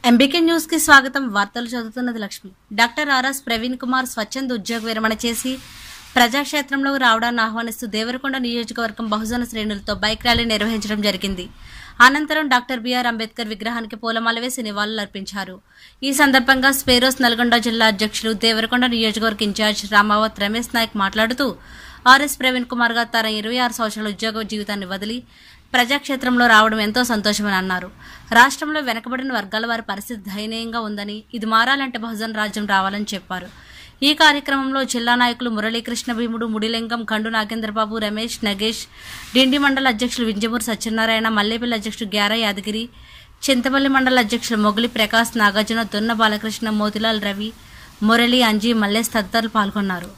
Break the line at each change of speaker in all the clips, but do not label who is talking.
MBK news కి స్వాగతం వార్తలు చదువుతున్నది లక్ష్మి డాక్టర్ ఆర్ఎస్ ప్రవీణ్ కుమార్ స్వచ్ఛంద ఉద్యోగ విరమణ చేసి ప్రజాక్షేత్రంలో రావడాన్ని ఆహ్వానిస్తూ దేవరకొండ నియోజకవర్గం బహుజన శ్రేణులతో బైక్ ర్యాలీ నిర్వహించడం జరిగింది అనంతరం డాక్టర్ బిఆర్ అంబేద్కర్ విగ్రహానికి పూలమాల వేసి నివాళులర్పించారు ఈ సందర్భంగా స్పేరోస్ నల్గొండ జిల్లా అధ్యక్షులు దేవరకొండ నియోజకవర్గ ఇన్ఛార్జ్ రామావత్ రమేష్ నాయక్ మాట్లాడుతూ ఆర్ఎస్ ప్రవీణ్ కుమార్ గారు తన ఇరవై ఆరు సంవత్సరాల ఉద్యోగ జీవితాన్ని వదిలి ప్రజాక్షేత్రంలో రావడం ఎంతో సంతోషమని అన్నారు రాష్ట్రంలో వెనకబడిన వర్గాల వారి పరిస్థితి దయనీయంగా ఉందని ఇది మారాలంటే బహుజన్ రాజ్యం రావాలని చెప్పారు ఈ కార్యక్రమంలో జిల్లా నాయకులు మురళీకృష్ణ భీముడు ముడిలింగం కండు నాగేంద్రబాబు రమేష్ నగేష్ డిండి మండల అధ్యక్షులు వింజమూరు సత్యనారాయణ మల్లేపల్లి అధ్యక్షుడు గ్యార యాదగిరి చింతపల్లి మండల అధ్యక్షులు మొగిలి ప్రకాష్ నాగార్జున దొన్న బాలకృష్ణ మోతిలాల్ రవి మురళి అంజీ మల్లేష్ తదితరులు పాల్గొన్నారు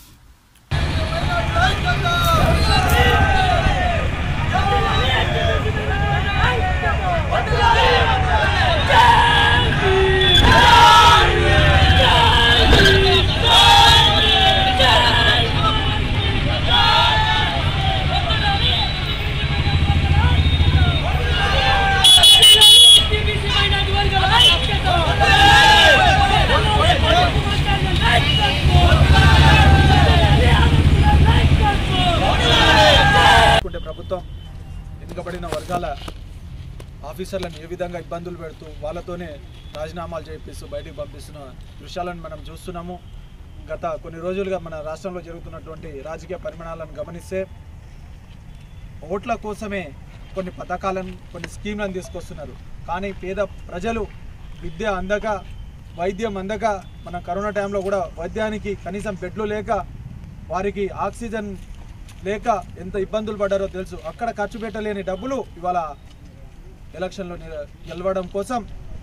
ఉండే ప్రభుత్వం వెనుకబడిన వర్గాల ఆఫీసర్లను ఏ విధంగా ఇబ్బందులు పెడుతూ వాళ్ళతోనే రాజీనామాలు చేపిస్తూ బయటికి పంపిస్తున్న దృశ్యాలను మనం చూస్తున్నాము గత కొన్ని రోజులుగా మన రాష్ట్రంలో జరుగుతున్నటువంటి రాజకీయ పరిమాణాలను గమనిస్తే ఓట్ల కోసమే కొన్ని పథకాలను కొన్ని స్కీమ్లను తీసుకొస్తున్నారు కానీ పేద ప్రజలు విద్య అందక వైద్యం అందక మన కరోనా టైంలో కూడా వైద్యానికి కనీసం బెడ్లు లేక వారికి ఆక్సిజన్ లేక ఎంత ఇబ్బందులు పడ్డారో తెలుసు అక్కడ ఖర్చు పెట్టలేని డబ్బులు ఇవాళ ఎలక్షన్లో నిల- గెలవడం కోసం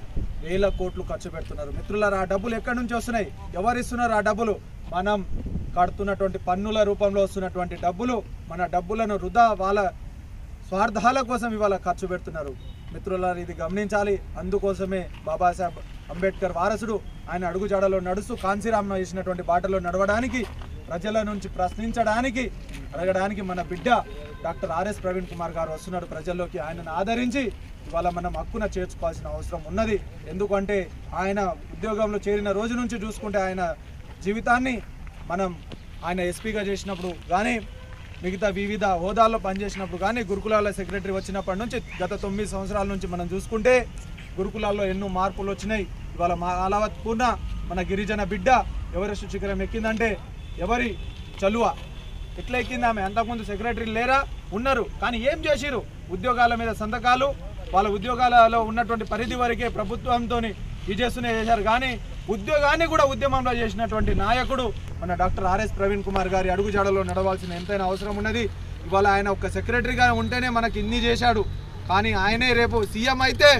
వేల కోట్లు ఖర్చు పెడుతున్నారు మిత్రులారా ఆ డబ్బులు ఎక్కడి నుంచి వస్తున్నాయి ఎవరు ఇస్తున్నారు ఆ డబ్బులు మనం కడుతున్నటువంటి పన్నుల రూపంలో వస్తున్నటువంటి డబ్బులు మన డబ్బులను వృధా వాళ్ళ స్వార్థాల కోసం ఇవాళ ఖర్చు పెడుతున్నారు మిత్రులారా ఇది గమనించాలి అందుకోసమే బాబాసాహెబ్ అంబేద్కర్ వారసుడు ఆయన అడుగుజాడలో నడుస్తూ కాంచీరామ్ను వేసినటువంటి బాటలో నడవడానికి ప్రజల నుంచి ప్రశ్నించడానికి అడగడానికి మన బిడ్డ డాక్టర్ ఆర్ఎస్ ప్రవీణ్ కుమార్ గారు వస్తున్నాడు ప్రజల్లోకి ఆయనను ఆదరించి ఇవాళ మనం హక్కున చేర్చుకోవాల్సిన అవసరం ఉన్నది ఎందుకంటే ఆయన ఉద్యోగంలో చేరిన రోజు నుంచి చూసుకుంటే ఆయన జీవితాన్ని మనం ఆయన ఎస్పీగా చేసినప్పుడు కానీ మిగతా వివిధ హోదాల్లో పనిచేసినప్పుడు కానీ గురుకులాల సెక్రటరీ వచ్చినప్పటి నుంచి గత తొమ్మిది సంవత్సరాల నుంచి మనం చూసుకుంటే గురుకులాల్లో ఎన్నో మార్పులు వచ్చినాయి ఇవాళ మా అలావత్ పూర్ణ మన గిరిజన బిడ్డ ఎవరెస్ట్ శిఖరం ఎక్కిందంటే ఎవరి చలువ ఎట్లా ఎక్కింది ఆమె అంతకుముందు సెక్రటరీ లేరా ఉన్నారు కానీ ఏం చేసిరు ఉద్యోగాల మీద సంతకాలు వాళ్ళ ఉద్యోగాలలో ఉన్నటువంటి పరిధి వరకే ప్రభుత్వంతో ఇది చేస్తూనే చేశారు కానీ ఉద్యోగాన్ని కూడా ఉద్యమంలో చేసినటువంటి నాయకుడు మన డాక్టర్ ఆర్ఎస్ ప్రవీణ్ కుమార్ గారి అడుగుజాడలో నడవాల్సిన ఎంతైనా అవసరం ఉన్నది ఇవాళ ఆయన ఒక సెక్రటరీగా ఉంటేనే మనకి ఇన్ని చేశాడు కానీ ఆయనే రేపు సీఎం అయితే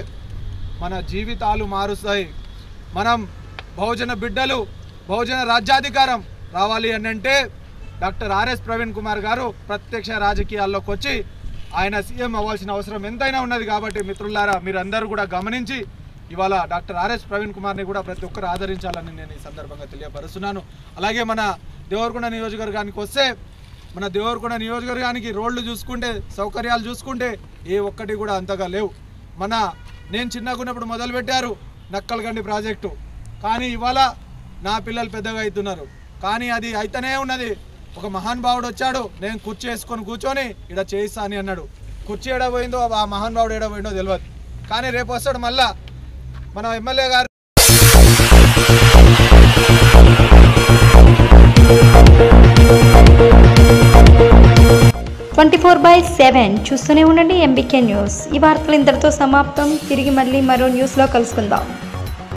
మన జీవితాలు మారుస్తాయి మనం బహుజన బిడ్డలు బహుజన రాజ్యాధికారం రావాలి అని అంటే డాక్టర్ ఆర్ఎస్ ప్రవీణ్ కుమార్ గారు ప్రత్యక్ష రాజకీయాల్లోకి వచ్చి ఆయన సీఎం అవ్వాల్సిన అవసరం ఎంతైనా ఉన్నది కాబట్టి మిత్రులారా మీరందరూ కూడా గమనించి ఇవాళ డాక్టర్ ఆర్ఎస్ ప్రవీణ్ కుమార్ని కూడా ప్రతి ఒక్కరు ఆదరించాలని నేను ఈ సందర్భంగా తెలియపరుస్తున్నాను అలాగే మన దేవరకొండ నియోజకవర్గానికి వస్తే మన దేవరకొండ నియోజకవర్గానికి రోడ్లు చూసుకుంటే సౌకర్యాలు చూసుకుంటే ఏ ఒక్కటి కూడా అంతగా లేవు మన నేను చిన్నగా ఉన్నప్పుడు మొదలుపెట్టారు నక్కలగండి ప్రాజెక్టు కానీ ఇవాళ నా పిల్లలు పెద్దగా అవుతున్నారు కానీ అది అయితేనే ఉన్నది ఒక మహానుభావుడు వచ్చాడు నేను కుర్చీ వేసుకొని కూర్చొని ఇక్కడ చేయిస్తా అని అన్నాడు కుర్చీ ఏడ పోయిందో ఆ మహానుభావుడు ఏడ పోయిందో తెలియదు కానీ రేపు వస్తాడు మళ్ళా మన ఎమ్మెల్యే గారు
ట్వంటీ ఫోర్ బై సెవెన్ చూస్తూనే ఉండండి ఎంబీకే న్యూస్ ఈ వార్తలు ఇంతటితో సమాప్తం తిరిగి మళ్ళీ మరో న్యూస్లో కలుసుకుందాం